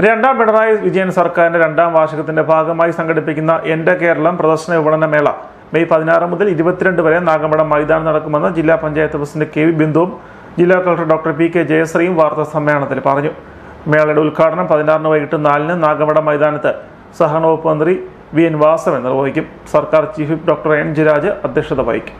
രണ്ടാം പിണറായി വിജയൻ സർക്കാരിന്റെ രണ്ടാം വാർഷികത്തിന്റെ ഭാഗമായി സംഘടിപ്പിക്കുന്ന എന്റെ കേരളം പ്രദർശന വിപണന മേള മെയ് പതിനാറ് മുതൽ ഇരുപത്തിരണ്ട് വരെ നാഗമ്പടം മൈതാനം നടക്കുമെന്ന് ജില്ലാ പഞ്ചായത്ത് പ്രസിഡന്റ് കെ വി ബിന്ദുവും ജില്ലാ കളക്ടർ ഡോക്ടർ പി കെ ജയശ്രീയും വാർത്താ സമ്മേളനത്തിൽ പറഞ്ഞു മേളയുടെ ഉദ്ഘാടനം പതിനാറിന് വൈകിട്ട് നാലിന് നാഗമ്പടം മൈതാനത്ത് സഹകരണ വകുപ്പ് മന്ത്രി വി എൻ വാസവൻ നിർവഹിക്കും സർക്കാർ ചീഫ് വിപ്പ് ഡോക്ടർ എൻ ജിരാജ് അധ്യക്ഷത വഹിക്കും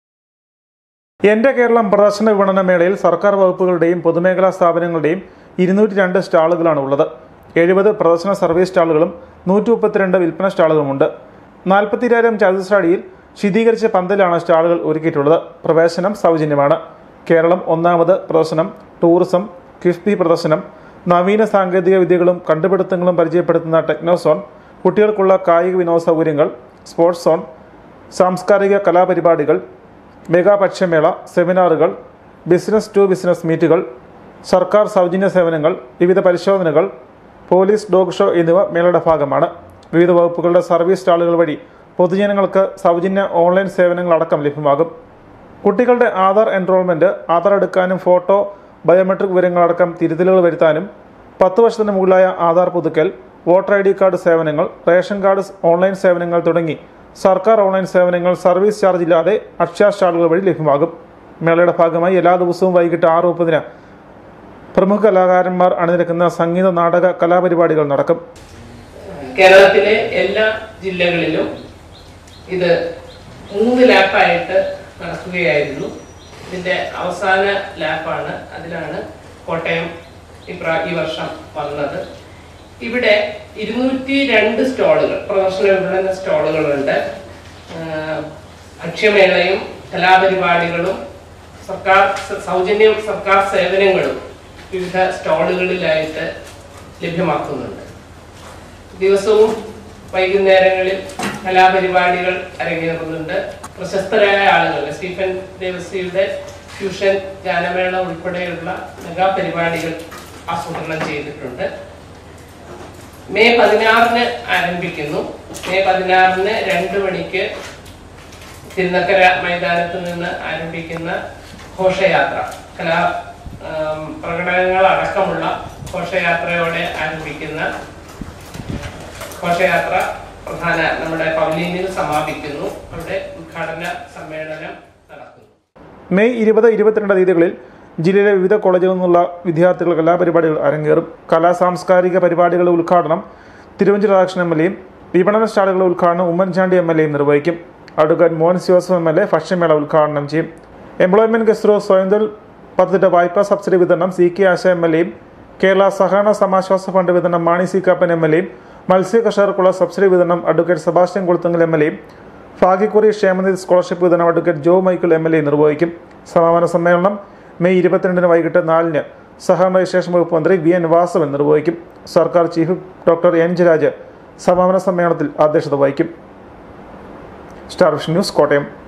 എന്റെ കേരളം പ്രദർശന വിപണന മേളയിൽ സർക്കാർ വകുപ്പുകളുടെയും പൊതുമേഖലാ സ്ഥാപനങ്ങളുടെയും ഇരുന്നൂറ്റി രണ്ട് സ്റ്റാളുകളാണ് ഉള്ളത് എഴുപത് പ്രദർശന സർവീസ് സ്റ്റാളുകളും നൂറ്റി മുപ്പത്തിരണ്ട് വിൽപ്പന സ്റ്റാളുകളുമുണ്ട് നാൽപ്പത്തിരായിരം ചതുശ്രാടിയിൽ ശീതീകരിച്ച പന്തലാണ് സ്റ്റാളുകൾ ഒരുക്കിയിട്ടുള്ളത് പ്രവേശനം സൗജന്യമാണ് കേരളം ഒന്നാമത് പ്രദർശനം ടൂറിസം കിഫ്ബി പ്രദർശനം നവീന സാങ്കേതിക വിദ്യകളും കണ്ടുപിടുത്തങ്ങളും പരിചയപ്പെടുത്തുന്ന ടെക്നോസോൺ കുട്ടികൾക്കുള്ള കായിക വിനോദ സൗകര്യങ്ങൾ സ്പോർട്സ് സോൺ സാംസ്കാരിക കലാപരിപാടികൾ മെഗാ ഭക്ഷ്യമേള സെമിനാറുകൾ ബിസിനസ് ടു ബിസിനസ് മീറ്റുകൾ സർക്കാർ സൗജന്യ സേവനങ്ങൾ വിവിധ പരിശോധനകൾ പോലീസ് ഡോഗ് ഷോ എന്നിവ മേളയുടെ ഭാഗമാണ് വിവിധ വകുപ്പുകളുടെ സർവീസ് സ്റ്റാളുകൾ വഴി പൊതുജനങ്ങൾക്ക് സൗജന്യ ഓൺലൈൻ സേവനങ്ങൾ അടക്കം ലഭ്യമാകും കുട്ടികളുടെ ആധാർ എൻറോൾമെന്റ് ആധാർ എടുക്കാനും ഫോട്ടോ ബയോമെട്രിക് വിവരങ്ങളടക്കം തിരുത്തലുകൾ വരുത്താനും പത്ത് വർഷത്തിന് മുകളിലായ ആധാർ പുതുക്കൽ വോട്ടർ ഐ ഡി കാർഡ് സേവനങ്ങൾ റേഷൻ കാർഡ് ഓൺലൈൻ സേവനങ്ങൾ തുടങ്ങി സർക്കാർ ഓൺലൈൻ സേവനങ്ങൾ സർവീസ് ചാർജ് ഇല്ലാതെ അക്ഷയ സ്റ്റാളുകൾ വഴി ലഭ്യമാകും മേളയുടെ ഭാഗമായി എല്ലാ ദിവസവും വൈകിട്ട് ആറ് മുപ്പതിന് പ്രമുഖ കലാകാരന്മാർ അണിനിരക്കുന്ന സംഗീത നാടക കലാപരിപാടികൾ നടക്കും കേരളത്തിലെ എല്ലാ ജില്ലകളിലും ഇത് മൂന്ന് ലാപ്പായിട്ട് നടക്കുകയായിരുന്നു ഇതിന്റെ അവസാന ലാപ്പാണ് അതിലാണ് കോട്ടയം ഇപ്രാ ഈ വർഷം വന്നത് ഇവിടെ ഇരുന്നൂറ്റി രണ്ട് സ്റ്റോളുകൾ പ്രദർശന വിപണന സ്റ്റോളുകളുണ്ട് ആഹ് ഭക്ഷ്യമേളയും കലാപരിപാടികളും സർക്കാർ സ- സൗജന്യ സർക്കാർ സേവനങ്ങളും വിവിധ സ്റ്റോളുകളിലായിട്ട് ലഭ്യമാക്കുന്നുണ്ട് ദിവസവും വൈകുന്നേരങ്ങളിൽ കലാപരിപാടികൾ അരങ്ങേറുന്നുണ്ട് പ്രശസ്തരായ ആളുകൾ സ്റ്റീഫൻ ദേവസിയുടെ ഫ്യൂഷൻ ഗാനമേള ഉൾപ്പെടെയുള്ള മെഗാ പരിപാടികൾ ആസൂത്രണം ചെയ്തിട്ടുണ്ട് മെയ് പതിനാറിന് ആരംഭിക്കുന്നു മെയ് പതിനാറിന് രണ്ട് മണിക്ക് തിരുനക്കര മൈതാനത്ത് നിന്ന് ആരംഭിക്കുന്ന ഘോഷയാത്ര കലാ ആം, പ്രകടനങ്ങൾ അടക്കമുള്ള ഘോഷയാത്രയോടെ ആരംഭിക്കുന്ന ഘോഷയാത്ര പ്രധാന നമ്മുടെ പവലീനിൽ സമാപിക്കുന്നു അവിടെ ഉദ്ഘാടന സമ്മേളനം നടക്കുന്നു മെയ് ഇരുപത് ഇരുപത്തിരണ്ട് തീയതികളിൽ ജില്ലയിലെ വിവിധ കോളേജുകളിൽ നിന്നുള്ള വിദ്യാർത്ഥികൾ കലാപരിപാടികൾ അരങ്ങേറും കലാ സാംസ്കാരിക പരിപാടികളുടെ ഉദ്ഘാടനം തിരുവഞ്ചൂർ രാധാകൃഷ്ണൻ എം എൽ എയും വിപണന സ്റ്റാളുകളുടെ ഉദ്ഘാടനം ഉമ്മൻചാണ്ടി എം എൽ എയും നിർവഹിക്കും advocate Mohan Joseph M L A ഭക്ഷ്യമേള ഉദ്ഘാടനം ചെയ്യും എംപ്ലോയ്മെന്റ് ഗസ്റോ സ്വയം തൊഴിൽ പദ്ധതിയുടെ വായ്പാ സബ്സിഡി വിതരണം C K Asha M L എയും കേരള സഹകരണ സമാശ്വാസ ഫണ്ട് വിതരണം Mani C Kappan M L എയും മത്സ്യ കർഷകർക്കുള്ള സബ്സിഡി വിതരണം advocate Sebastian Kulathunkal M L എയും ഭാഗ്യക്കുറി ക്ഷേമനിധി സ്കോളർഷിപ്പ് വിതരണം advocate Jo Michael M L A നിർവഹിക്കും സമാപന സമ്മേളനം മെയ് ഇരുപത്തിരണ്ടിന് വൈകിട്ട് നാലിന് സഹകരണ രജിസ്ട്രേഷൻ വകുപ്പ് മന്ത്രി വി എൻ വാസവൻ നിർവഹിക്കും സർക്കാർ ചീഫ് ഡോക്ടർ എൻ ജയരാജ് സമാപന സമ്മേളനത്തിൽ അധ്യക്ഷത വഹിക്കും സ്റ്റാർ വിഷൻ ന്യൂസ് കോട്ടയം